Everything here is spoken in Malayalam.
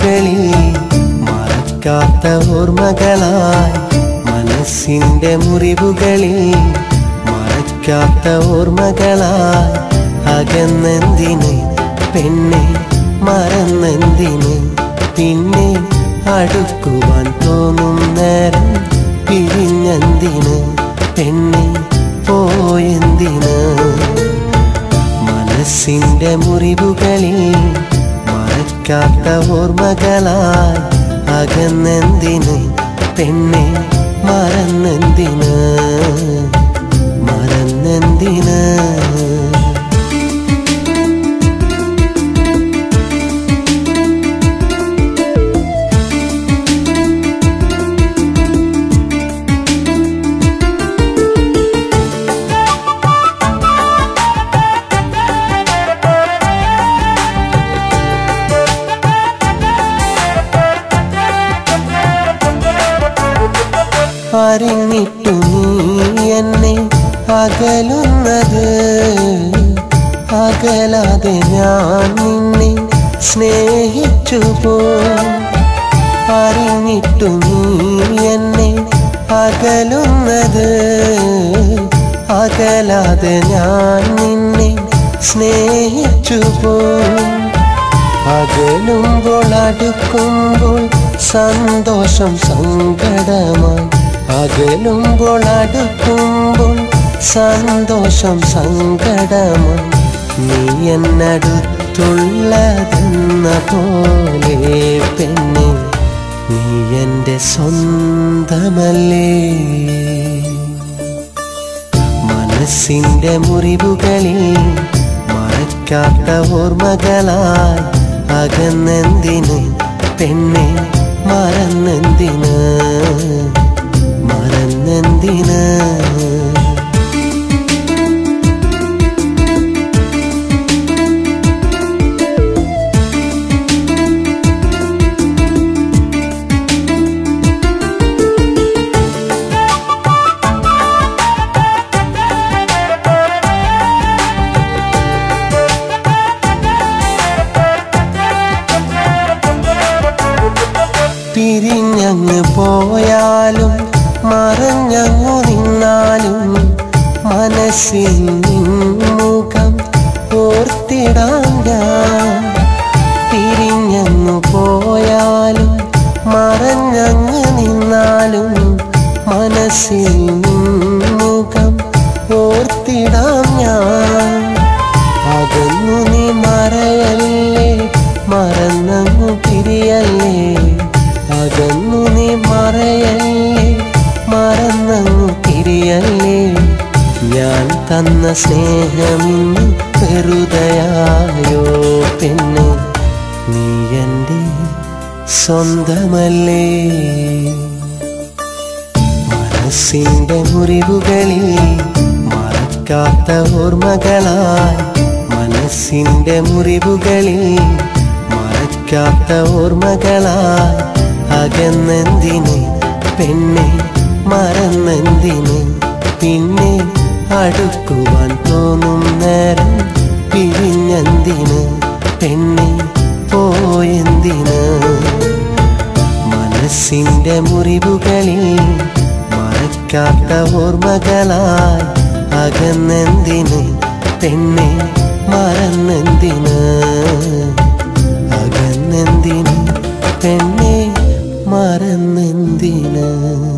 മുറിവുകളിൽ മറക്കാത്ത ഓർമ്മകളായി മനസ്സിന്റെ മുറിവുകളിൽ മറക്കാത്ത ഓർമ്മകളായി അകന്നെന്തിന് പെണ്ണെ മറന്നെന്തിന് പിന്നെ അടുക്കുവാൻ തോന്നും നേരം പിരിഞ്ഞെന്തിന് പെണ്ണെ പോയെന്തിന് മനസ്സിന്റെ മുറിവുകളിൽ മറക്കാത്ത ഓർമ്മകളായി അകന്നെന്തിന് പെണ്ണെ മറന്നെന്തിന് മറന്നെന്തിന് അറിഞ്ഞിട്ടു നീ എന്നെ അകലുന്നത് അകലാതെ ഞാൻ നിന്നെ സ്നേഹിച്ചു പോ അറിഞ്ഞിട്ടു നീ എന്നെ അകലുന്നത് അകലാതെ ഞാൻ നിന്നെ സ്നേഹിച്ചു പോ അകലുമ്പോൾ അടുക്കുമ്പോൾ സന്തോഷം സങ്കടമായി അകലുമ്പോൾ അടുക്കുമ്പോൾ സന്തോഷം സങ്കടമായി നീ എന്നടുത്തുള്ളതെന്ന പോലെ പെണ്ണെ നീ എൻ്റെ സ്വന്തമല്ലേ മനസ്സിന്റെ മുറിവുകളിൽ മറക്കാത്ത ഓർമ്മകളായി അകന്നെന്തിന് പെണ്ണെ മറന്നെന്തിന് മറന്നെന്തിന് പിരിഞ്ഞങ്ങ് പോയാലും മറഞ്ഞങ്ങു നിന്നാലും മനസ്സിൽ നിൻമുഖം ഓർത്തിടാൻ ഞാൻ പിരിഞ്ഞങ്ങു പോയാലും മറഞ്ഞങ്ങ് നിന്നാലും മനസ്സിൽ നിൻമുഖം ഓർത്തിടാം ഞാൻ അകന്നു നീ മറയല്ലേ മറന്നങ്ങു പിരിയല്ലേ അകന്നു നീ മറയല്ലേ മറന്നങ്ങു പിരിയല്ലേ ഞാൻ തന്ന സ്നേഹമിന്ന് വെറുതയായോ പെണ്ണ് നീ എൻ്റെ സ്വന്തമല്ലേ മനസ്സിന്റെ മുറിവുകളിൽ മറക്കാത്ത ഓർമ്മകളായി മനസ്സിന്റെ മുറിവുകളിൽ മറക്കാത്ത ഓർമ്മകളായി അകന്നെന്തിന് പെണ്ണെ മറന്നെന്തിന് പിന്നെ അടുക്കുവാൻ തോന്നും നേരം പിരിഞ്ഞെന്തിന് പെണ്ണെ പോയെന്തിന് മനസ്സിന്റെ മുറിവുകളിൽ മറക്കാത്ത ഓർമ്മകളായി അകന്നെന്തിന് പെണ്ണെ മറന്നെന്തിന് അകന്നെന്തിന് പെണ്ണെ മറന്നെന്തിന്